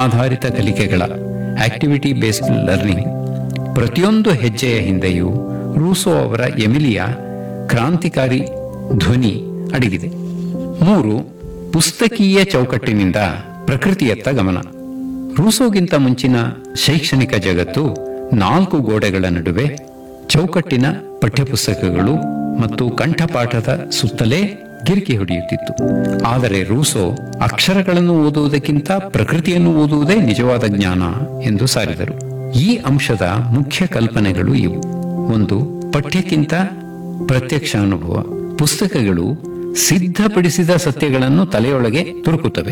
ಆಧಾರಿತ ಕಲಿಕೆಗಳ activity based learning ಪ್ರತಿಯೊಂದು ಹೆಜ್ಜೆಯ ಹಿಂದೆಯೂ ರೂಸೋ ಅವರ ಎಮಿಲಿಯ ಕ್ರಾಂತಿಕಾರಿ ಧ್ವನಿ ಅಡಗಿದೆ ಮೂರು ಪುಸ್ತಕೀಯ ಚೌಕಟ್ಟಿನಿಂದ ಪ್ರಕೃತಿಯತ್ತ ಗಮನ ರೂಸೋಗಿಂತ ಮುಂಚಿನ ಶೈಕ್ಷಣಿಕ ಜಗತ್ತು ನಾಲ್ಕು ಗೋಡೆಗಳ ನಡುವೆ ಚೌಕಟ್ಟಿನ ಪಠ್ಯಪುಸ್ತಕಗಳು ಮತ್ತು ಕಂಠಪಾಠದ ಸುತ್ತಲೇ ಗಿರಿಕಿ ಹೊಡೆಯುತ್ತಿತ್ತು ಆದರೆ ರೂಸೋ ಅಕ್ಷರಗಳನ್ನು ಓದುವುದಕ್ಕಿಂತ ಪ್ರಕೃತಿಯನ್ನು ಓದುವುದೇ ನಿಜವಾದ ಜ್ಞಾನ ಎಂದು ಸಾರಿದರು ಈ ಅಂಶದ ಮುಖ್ಯ ಕಲ್ಪನೆಗಳು ಇವು ಒಂದು ಪಠ್ಯಕ್ಕಿಂತ ಪ್ರತ್ಯಕ್ಷ ಅನುಭವ ಪುಸ್ತಕಗಳು ಸಿದ್ಧಪಡಿಸಿದ ಸತ್ಯಗಳನ್ನು ತಲೆಯೊಳಗೆ ತುರುಕುತ್ತವೆ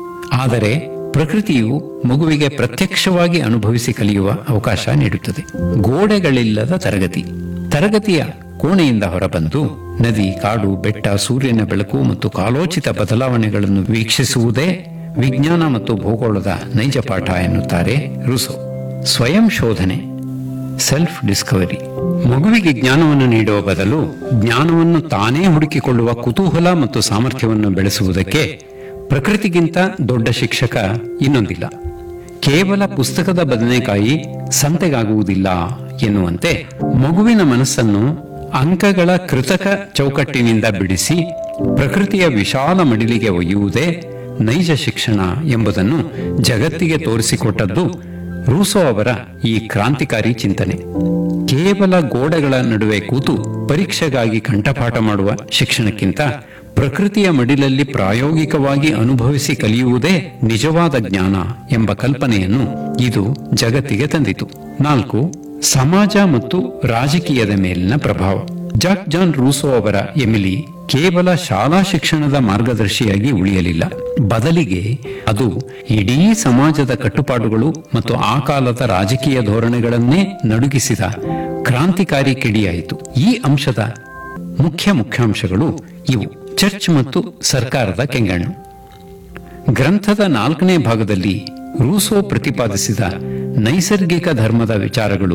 ಆದರೆ ಪ್ರಕೃತಿಯು ಮಗುವಿಗೆ ಪ್ರತ್ಯಕ್ಷವಾಗಿ ಅನುಭವಿಸಿ ಕಲಿಯುವ ಅವಕಾಶ ನೀಡುತ್ತದೆ ಗೋಡೆಗಳಿಲ್ಲದ ತರಗತಿ ತರಗತಿಯ ಕೋಣೆಯಿಂದ ಹೊರಬಂದು ನದಿ ಕಾಡು ಬೆಟ್ಟ ಸೂರ್ಯನ ಬೆಳಕು ಮತ್ತು ಕಾಲೋಚಿತ ಬದಲಾವಣೆಗಳನ್ನು ವೀಕ್ಷಿಸುವುದೇ ವಿಜ್ಞಾನ ಮತ್ತು ಭೂಗೋಳದ ನೈಜ ಪಾಠ ಎನ್ನುತ್ತಾರೆ ರುಸೋ ಸ್ವಯಂ ಶೋಧನೆ ಸೆಲ್ಫ್ ಡಿಸ್ಕವರಿ ಮಗುವಿಗೆ ಜ್ಞಾನವನ್ನು ನೀಡುವ ಬದಲು ಜ್ಞಾನವನ್ನು ತಾನೇ ಹುಡುಕಿಕೊಳ್ಳುವ ಕುತೂಹಲ ಮತ್ತು ಸಾಮರ್ಥ್ಯವನ್ನು ಬೆಳೆಸುವುದಕ್ಕೆ ಪ್ರಕೃತಿಗಿಂತ ದೊಡ್ಡ ಶಿಕ್ಷಕ ಇನ್ನೊಂದಿಲ್ಲ ಕೇವಲ ಪುಸ್ತಕದ ಬದನೆಕಾಯಿ ಸಂತೆಗಾಗುವುದಿಲ್ಲ ಎನ್ನುವಂತೆ ಮಗುವಿನ ಮನಸ್ಸನ್ನು ಅಂಕಗಳ ಕೃತಕ ಚೌಕಟ್ಟಿನಿಂದ ಬಿಡಿಸಿ ಪ್ರಕೃತಿಯ ವಿಶಾಲ ಮಡಿಲಿಗೆ ಒಯ್ಯುವುದೇ ನೈಜ ಶಿಕ್ಷಣ ಎಂಬುದನ್ನು ಜಗತ್ತಿಗೆ ತೋರಿಸಿಕೊಟ್ಟದ್ದು ರೂಸೋ ಅವರ ಈ ಕ್ರಾಂತಿಕಾರಿ ಚಿಂತನೆ ಕೇವಲ ಗೋಡೆಗಳ ನಡುವೆ ಕೂತು ಪರೀಕ್ಷೆಗಾಗಿ ಕಂಠಪಾಠ ಮಾಡುವ ಶಿಕ್ಷಣಕ್ಕಿಂತ ಪ್ರಕೃತಿಯ ಮಡಿಲಲ್ಲಿ ಪ್ರಾಯೋಗಿಕವಾಗಿ ಅನುಭವಿಸಿ ಕಲಿಯುವುದೇ ನಿಜವಾದ ಜ್ಞಾನ ಎಂಬ ಕಲ್ಪನೆಯನ್ನು ಇದು ಜಗತ್ತಿಗೆ ತಂದಿತು ನಾಲ್ಕು ಸಮಾಜ ಮತ್ತು ರಾಜಕೀಯದ ಮೇಲಿನ ಪ್ರಭಾವ ಜಾಕ್ ಜಾನ್ ರೂಸೋ ಅವರ ಎಮಿಲಿ ಕೇವಲ ಶಾಲಾ ಶಿಕ್ಷಣದ ಮಾರ್ಗದರ್ಶಿಯಾಗಿ ಉಳಿಯಲಿಲ್ಲ ಬದಲಿಗೆ ಅದು ಇಡೀ ಸಮಾಜದ ಕಟ್ಟುಪಾಡುಗಳು ಮತ್ತು ಆ ಕಾಲದ ರಾಜಕೀಯ ಧೋರಣೆಗಳನ್ನೇ ನಡುಗಿಸಿದ ಕ್ರಾಂತಿಕಾರಿ ಕಿಡಿಯಾಯಿತು ಈ ಅಂಶದ ಮುಖ್ಯ ಮುಖ್ಯಾಂಶಗಳು ಇವು ಚರ್ಚ್ ಮತ್ತು ಸರ್ಕಾರದ ಕೆಂಗಣ್ಣು ಗ್ರಂಥದ ನಾಲ್ಕನೇ ಭಾಗದಲ್ಲಿ ರೂಸೋ ಪ್ರತಿಪಾದಿಸಿದ ನೈಸರ್ಗಿಕ ಧರ್ಮದ ವಿಚಾರಗಳು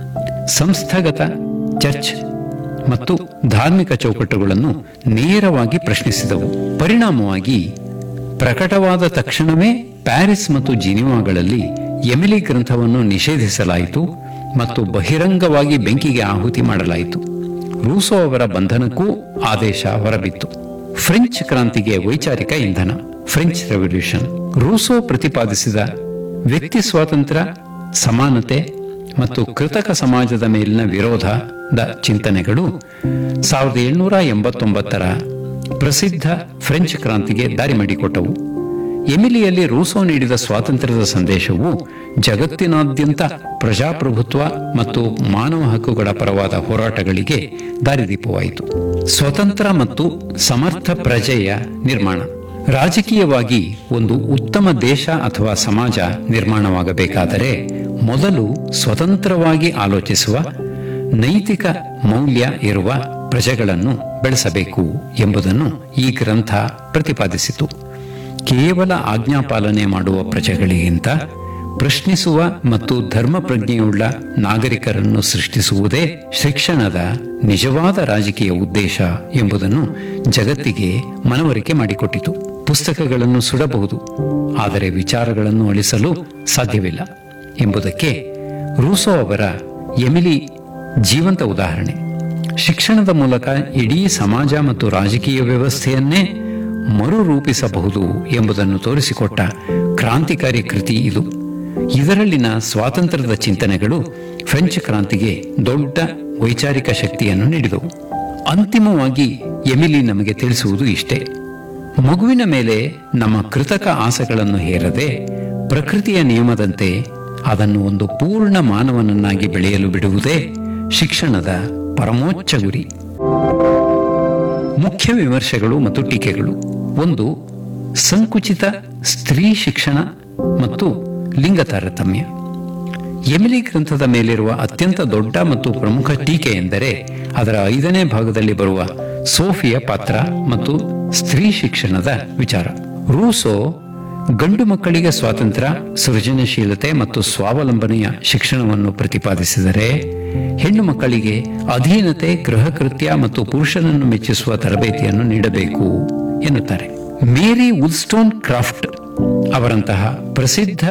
ಸಂಸ್ಥಾಗತ ಚರ್ಚ್ ಮತ್ತು ಧಾರ್ಮಿಕ ಚೌಕಟ್ಟುಗಳನ್ನು ನೇರವಾಗಿ ಪ್ರಶ್ನಿಸಿದವು ಪರಿಣಾಮವಾಗಿ ಪ್ರಕಟವಾದ ತಕ್ಷಣವೇ ಪ್ಯಾರಿಸ್ ಮತ್ತು ಜಿನಿವಾಗಳಲ್ಲಿ ಎಮಿಲಿ ಗ್ರಂಥವನ್ನು ನಿಷೇಧಿಸಲಾಯಿತು ಮತ್ತು ಬಹಿರಂಗವಾಗಿ ಬೆಂಕಿಗೆ ಆಹುತಿ ಮಾಡಲಾಯಿತು ರೂಸೋ ಅವರ ಬಂಧನಕ್ಕೂ ಆದೇಶ ಹೊರಬಿತ್ತು ಫ್ರೆಂಚ್ ಕ್ರಾಂತಿಗೆ ವೈಚಾರಿಕ ಇಂಧನ ಫ್ರೆಂಚ್ ರೆವಲ್ಯೂಷನ್ ರೂಸೋ ಪ್ರತಿಪಾದಿಸಿದ ವ್ಯಕ್ತಿ ಸ್ವಾತಂತ್ರ್ಯ ಸಮಾನತೆ ಮತ್ತು ಕೃತಕ ಸಮಾಜದ ಮೇಲಿನ ವಿರೋಧದ ಚಿಂತನೆಗಳು ಸಾವಿರದ ಏಳ್ನೂರ ಎಂಬತ್ತೊಂಬತ್ತರ ಪ್ರಸಿದ್ಧ ಫ್ರೆಂಚ್ ಕ್ರಾಂತಿಗೆ ದಾರಿ ಮಾಡಿಕೊಟ್ಟವು ಎಮಿಲಿಯಲ್ಲಿ ರೂಸೋ ನೀಡಿದ ಸ್ವಾತಂತ್ರ್ಯದ ಸಂದೇಶವು ಜಗತ್ತಿನಾದ್ಯಂತ ಪ್ರಜಾಪ್ರಭುತ್ವ ಮತ್ತು ಮಾನವ ಹಕ್ಕುಗಳ ಪರವಾದ ಹೋರಾಟಗಳಿಗೆ ದಾರಿದೀಪವಾಯಿತು ಸ್ವತಂತ್ರ ಮತ್ತು ಸಮರ್ಥ ಪ್ರಜೆಯ ನಿರ್ಮಾಣ ರಾಜಕೀಯವಾಗಿ ಒಂದು ಉತ್ತಮ ದೇಶ ಅಥವಾ ಸಮಾಜ ನಿರ್ಮಾಣವಾಗಬೇಕಾದರೆ ಮೊದಲು ಸ್ವತಂತ್ರವಾಗಿ ಆಲೋಚಿಸುವ ನೈತಿಕ ಮೌಲ್ಯ ಇರುವ ಪ್ರಜೆಗಳನ್ನು ಬೆಳೆಸಬೇಕು ಎಂಬುದನ್ನು ಈ ಗ್ರಂಥ ಪ್ರತಿಪಾದಿಸಿತು ಕೇವಲ ಆಜ್ಞಾಪಾಲನೆ ಮಾಡುವ ಪ್ರಜೆಗಳಿಗಿಂತ ಪ್ರಶ್ನಿಸುವ ಮತ್ತು ಧರ್ಮ ಪ್ರಜ್ಞೆಯುಳ್ಳ ನಾಗರಿಕರನ್ನು ಸೃಷ್ಟಿಸುವುದೇ ಶಿಕ್ಷಣದ ನಿಜವಾದ ರಾಜಕೀಯ ಉದ್ದೇಶ ಎಂಬುದನ್ನು ಜಗತ್ತಿಗೆ ಮನವರಿಕೆ ಮಾಡಿಕೊಟ್ಟಿತು ಪುಸ್ತಕಗಳನ್ನು ಸುಡಬಹುದು ಆದರೆ ವಿಚಾರಗಳನ್ನು ಅಳಿಸಲು ಸಾಧ್ಯವಿಲ್ಲ ಎಂಬುದಕ್ಕೆ ರೂಸೋ ಅವರ ಎಮಿಲಿ ಜೀವಂತ ಉದಾಹರಣೆ ಶಿಕ್ಷಣದ ಮೂಲಕ ಇಡೀ ಸಮಾಜ ಮತ್ತು ರಾಜಕೀಯ ವ್ಯವಸ್ಥೆಯನ್ನೇ ಮರುರೂಪಿಸಬಹುದು ಎಂಬುದನ್ನು ತೋರಿಸಿಕೊಟ್ಟ ಕ್ರಾಂತಿಕಾರಿ ಕೃತಿ ಇದು ಇದರಲ್ಲಿನ ಸ್ವಾತಂತ್ರ್ಯದ ಚಿಂತನೆಗಳು ಫ್ರೆಂಚ್ ಕ್ರಾಂತಿಗೆ ದೊಡ್ಡ ವೈಚಾರಿಕ ಶಕ್ತಿಯನ್ನು ನೀಡಿದವು ಅಂತಿಮವಾಗಿ ಎಮಿಲಿ ನಮಗೆ ತಿಳಿಸುವುದು ಇಷ್ಟೇ ಮಗುವಿನ ಮೇಲೆ ನಮ್ಮ ಕೃತಕ ಆಸೆಗಳನ್ನು ಹೇರದೆ ಪ್ರಕೃತಿಯ ನಿಯಮದಂತೆ ಅದನ್ನು ಒಂದು ಪೂರ್ಣ ಮಾನವನನ್ನಾಗಿ ಬೆಳೆಯಲು ಬಿಡುವುದೇ ಶಿಕ್ಷಣದ ಪರಮೋಚ್ಚ ಗುರಿ ಮುಖ್ಯ ವಿಮರ್ಶೆಗಳು ಮತ್ತು ಟೀಕೆಗಳು ಒಂದು ಸಂಕುಚಿತ ಸ್ತ್ರೀ ಶಿಕ್ಷಣ ಮತ್ತು ಲಿಂಗ ತಾರತಮ್ಯ ಎಮಿಲಿ ಗ್ರಂಥದ ಮೇಲಿರುವ ಅತ್ಯಂತ ದೊಡ್ಡ ಮತ್ತು ಪ್ರಮುಖ ಟೀಕೆ ಎಂದರೆ ಅದರ ಐದನೇ ಭಾಗದಲ್ಲಿ ಬರುವ ಸೋಫಿಯ ಪಾತ್ರ ಮತ್ತು ಸ್ತ್ರೀ ಶಿಕ್ಷಣದ ವಿಚಾರ ರೂಸೋ ಗಂಡು ಮಕ್ಕಳಿಗೆ ಸ್ವಾತಂತ್ರ್ಯ ಸೃಜನಶೀಲತೆ ಮತ್ತು ಸ್ವಾವಲಂಬನೆಯ ಶಿಕ್ಷಣವನ್ನು ಪ್ರತಿಪಾದಿಸಿದರೆ ಹೆಣ್ಣು ಮಕ್ಕಳಿಗೆ ಅಧೀನತೆ ಗೃಹ ಕೃತ್ಯ ಮತ್ತು ಪುರುಷನನ್ನು ಮೆಚ್ಚಿಸುವ ತರಬೇತಿಯನ್ನು ನೀಡಬೇಕು ಎನ್ನುತ್ತಾರೆ ಮೇರಿ ವುಲ್ಸ್ಟೋನ್ ಕ್ರಾಫ್ಟ್ ಅವರಂತಹ ಪ್ರಸಿದ್ಧ